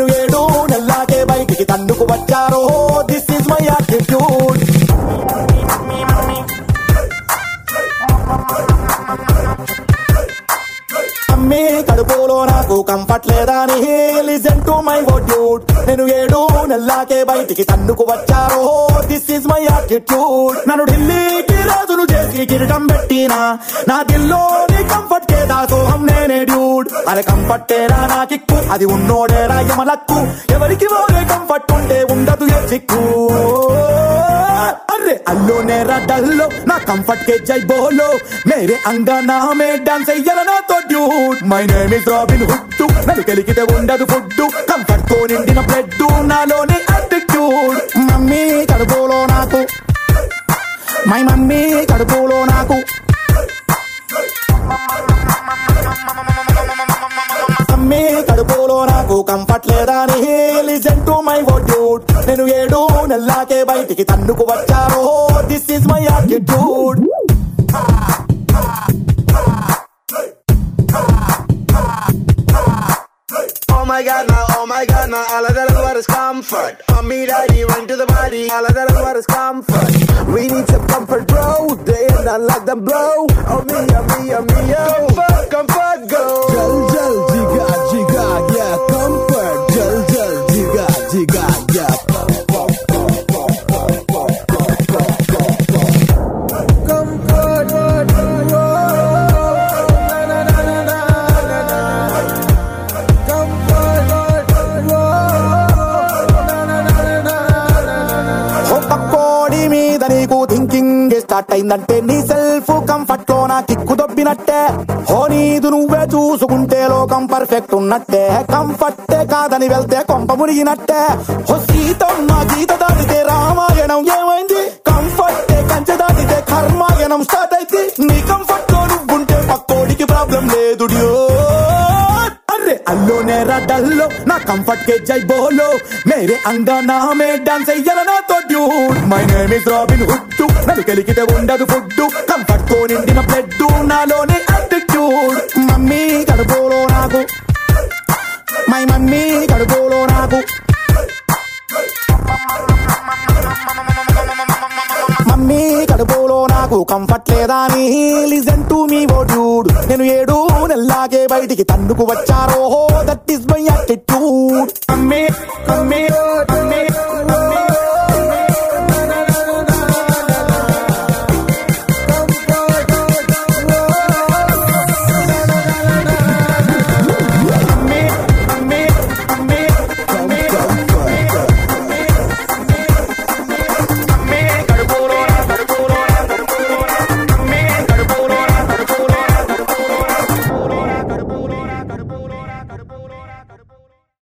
నేను ఏడు నెల్లాకే బయటికి తండుకు వచ్చారో దిస్ ఇస్ మై యాటిట్యూడ్ అమ్మి కడుపులో నాకు కంఫర్ట్ లేదా అని లిజన్ టు మై డ్యూడ్ నేను ఏడు నెల్లాకే బయటికి తన్నుకు వచ్చారో దిస్ ఇస్ మై యాటిట్యూడ్ నన్ను ఢిల్లీకి రాజును చేసి కిరీటం పెట్టినా నా దిల్లోని కంఫర్ట్ కే దాసోహం నేనే డ్యూడ్ అరే కంఫర్ట్ ఏరా నా కిక్కు అది ఉన్నోడేరా యమలక్కు ఎవరికి ఓరే కంఫర్ట్ ఉంటే ఉండదు ఏ చిక్కు అరే అల్లో నేరా డల్లో నా కంఫర్ట్ के जय बोलो मेरे अंगना में डांस అయ్యాల నాతో dude my name is Robin Hood నన్ను కలిగితే ఉండదు ఫుడ్ కంఫర్ట్ తో నిండిన బ్లడ్ నాలోని అటిట్యూడ్ మమ్మీ కడుపులో నాకు మై మమ్మీ కడుపులో నాకు మమ్మీ కడుపులో నాకు కంఫర్ట్ లేదా అని లిజన్ టు మై డ్యూడ్ నేను ఏడు నెల్లాకే బయటికి తన్నుకు వచ్చారో this is my attitude Oh my god, now, oh my god, now, all of that is what is comfort. Mommy, daddy, run to the body, all of that is what is comfort. We need some comfort, bro. They ain't not let them blow. Oh me, oh me, oh me, yo. Comfort, comfort, go. Jal jal jiga jiga yeah comfort jal jal jiga jiga yeah Comfort, na na na na na na. Comfort, na na na na na na. ఓ పక్కోడి మీద నీకు thinking start అయిందంటే నీ self comfort లో నా kick దొబ్బినట్టే ఓ నీదు నువ్వే చూసుకుంటే లోకం పర్ఫెక్ట్ ఉన్నట్టే కంఫర్టే కాదని వెళ్తే కొంప మునిగినట్టే ఓ సీతమ్మ గీత దాటితే రామాయణం ఏమైంది కంఫర్టే కంచె దాటితే కర్మాయణం స్టార్ట్ అయితే నీ కంఫర్ట్ లో నువ్వుంటే పక్కోడికి ప్రాబ్లం లేదు డ్యూడ్ అరే అల్లో నేరా డల్లో నా కంఫర్ట్ के जय बोलो मेरे अंगना में डांस అయ్యాల నాతో dude my name is Robin Hood నన్ను కలిగితే ఉండదు ఫుడ్ కంఫర్ట్ తో నిండిన బ్లడ్ నాలోని అటిట్యూడ్ మమ్మీ కడుపులో నాకు మై మమ్మీ కడుపులో నాకు మమ్మీ కడుపులో నాకు కంఫర్ట్ లేదా అని listen to me oh dude నేను ఏడు నెల్లాగే బయటికి తన్నుకు వచ్చారో that is my attitude mummy mummy